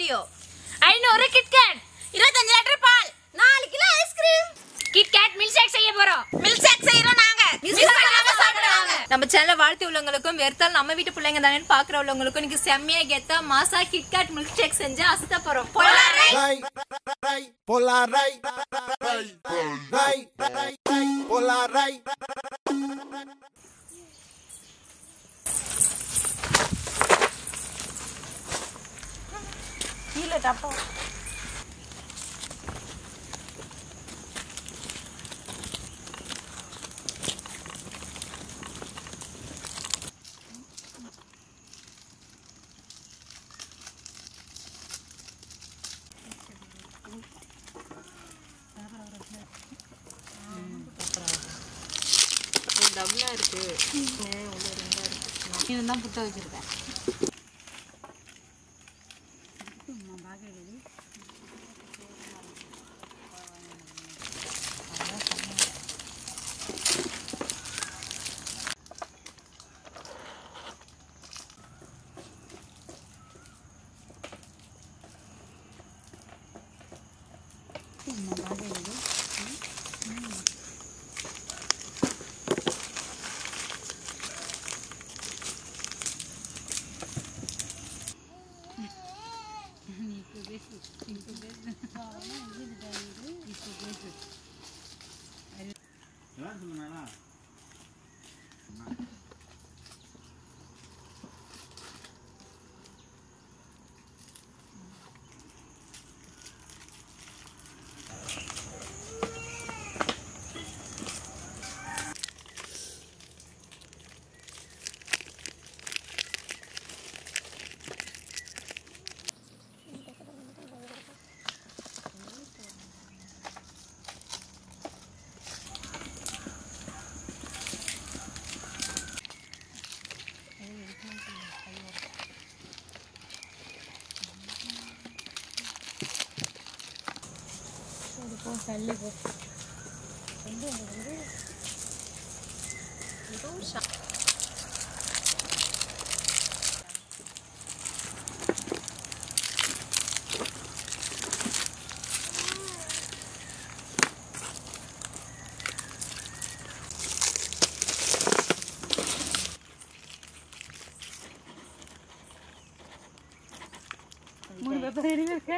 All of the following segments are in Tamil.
ஓரியோ ஐநூறு கிட்கேட் இருபத்தஞ்சு லிட்டர் பால் நாலு kilo ice cream KitKat milkshake செய்ய போறோம் மில்க் ஷேக் செய்யறோம் நாங்க மிஸ் பண்ணாம சாப்பிடுவாங்க நம்ம சேனலை வாழ்த்து உள்ளவங்களுக்கும் வெறுத்தால் நம்ம வீட்டு பிள்ளைங்க தானே பாக்குற உள்ளவங்களுக்கும் இன்னைக்கு செம்மையா கெத்தா மாசா கிட்காட் மில்க் ஷேக் செஞ்சு அசத்த போறோம் போலாம் Ray, ray, pola ray, ray, ray, ray, ray, pola ray. கீழே டப்பா டபுளா இருக்கு தான் புட்ட வச்சிருக்கேன் மூணு பேப்பர் எழுதி இருக்கு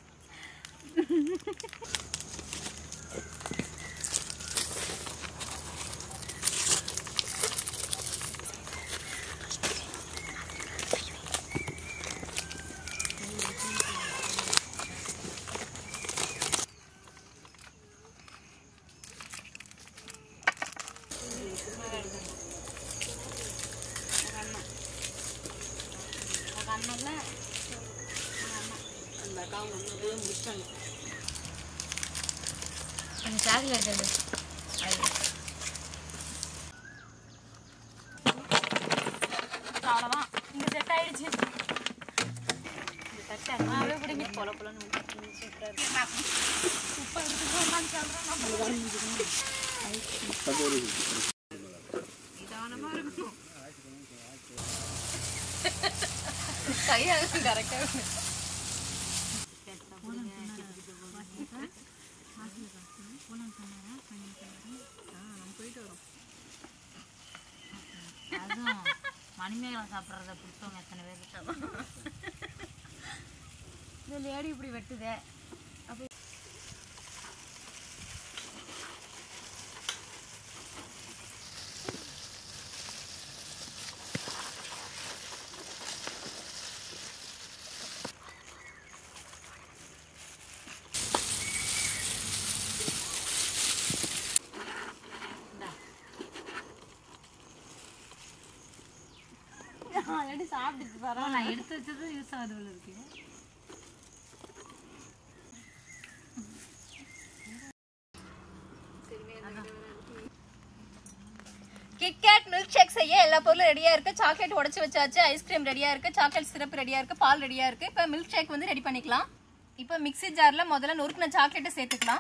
சாக்லேட் அது அவ்வளோதான் இங்கே செட் ஆயிடுச்சு இந்த தட்டை அப்படியே பிடிங்க பொல பொலன்னு சூப்பராக இருக்கு உப்பை எடுத்து போடலான்னு சொல்கிறேன் நிதானமாக இருக்கும் கையாக கரெக்டாக அதுவும் மணிமேகலை சாப்பிட்றத பிடிச்சவங்க எத்தனை பேர் இருக்காங்க இந்த லேடி இப்படி வெட்டுதே ஆல்ரெடி சாப்பிட்டுட்டு பாரு நான் எடுத்து வச்சது யூஸ் ஆகுது போல இருக்கு கிட்கேட் மில்க் ஷேக் செய்ய எல்லா பொருளும் ரெடியா இருக்கு சாக்லேட் உடைச்சு வச்சாச்சு ஐஸ்கிரீம் ரெடியா இருக்கு சாக்லேட் சிரப் ரெடியா இருக்கு பால் ரெடியா இருக்கு இப்போ மில்க் ஷேக் வந்து ரெடி பண்ணிக்கலாம் இப்போ மிக்ஸி ஜார்ல முதல்ல நொறுக்கின சாக்லேட்டை சேர்த்துக்கலாம்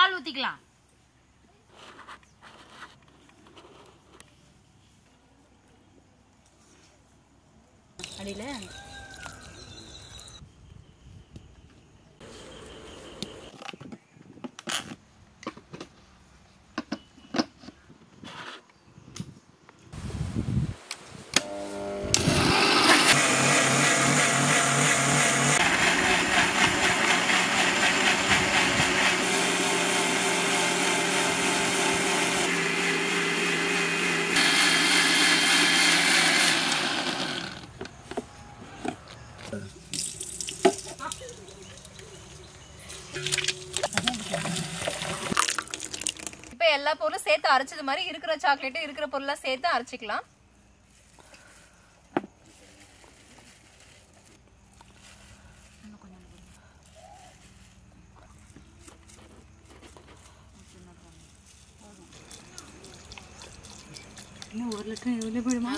பால் ஊத்திக்கலாம் அடியில இப்போ எல்லா பொருளும் சேர்த்து அரைச்சது மாதிரி இருக்கிற சாக்லேட் இருக்கிற பொருள்லாம் சேர்த்து அரைச்சிக்கலாம் இன்னும் ஒரு லிட்டர் எவ்வளோ போயிடுமா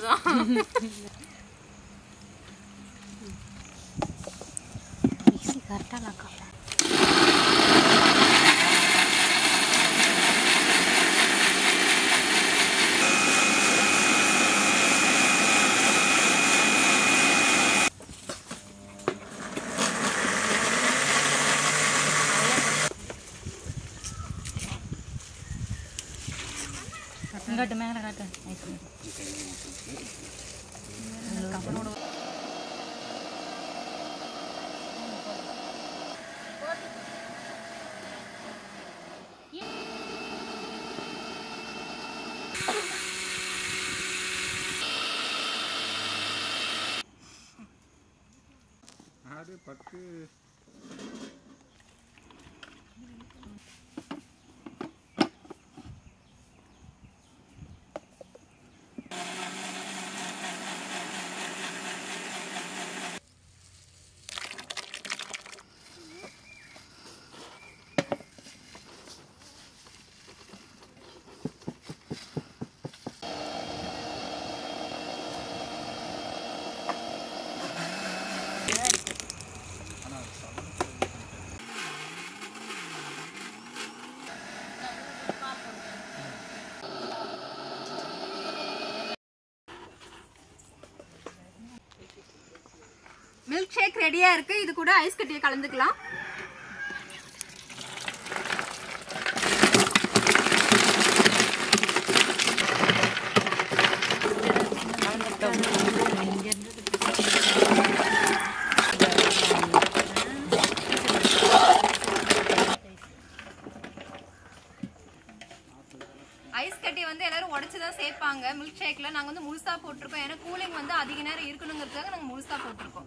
மிக்ஸி கரெக்டாக நான் இங்காட்டு மேலே காட்டு ஐஸ்கிரீம் ஆறு பத்து மில்க் ஷேக் ரெடியா இருக்கு இது கூட ஐஸ் கட்டியை கலந்துக்கலாம் ஐஸ் கட்டி வந்து எல்லாரும் உடைச்சு தான் சேர்ப்பாங்க மில்க் ஷேக்ல நாங்க வந்து முழுசா போட்டிருக்கோம் ஏன்னா கூலிங் வந்து அதிக நேரம் இருக்கணுங்கிறதுக்காக நாங்க முழுசா போட்டிருக்கோம்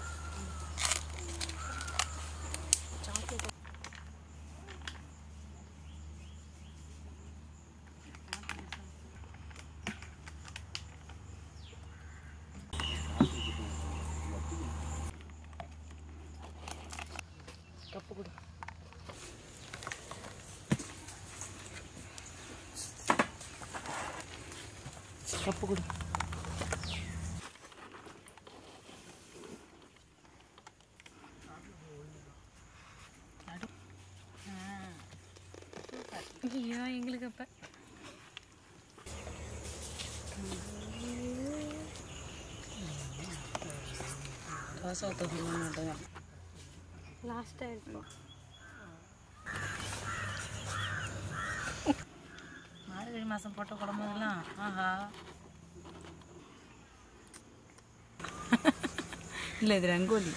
கப்பு கொடு ஐயோ எங்களுக்கு அப்ப தோசை தொகை மாட்டேன் லாஸ்ட்டாக இருக்கும் மார்கழி மாதம் போட்ட குழம்புலாம் ஆஹா இல்லை இது rangoli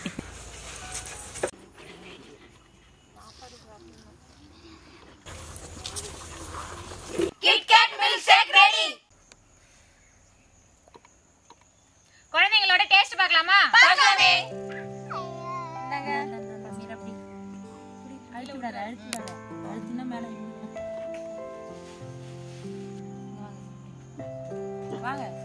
KitKat milkshake ready குழந்தைங்களோட டேஸ்ட் பார்க்கலாமா பார்க்கலாமே அழுத்து விடாத அழுத்து விடாத அழுத்தினா மேலே வாங்க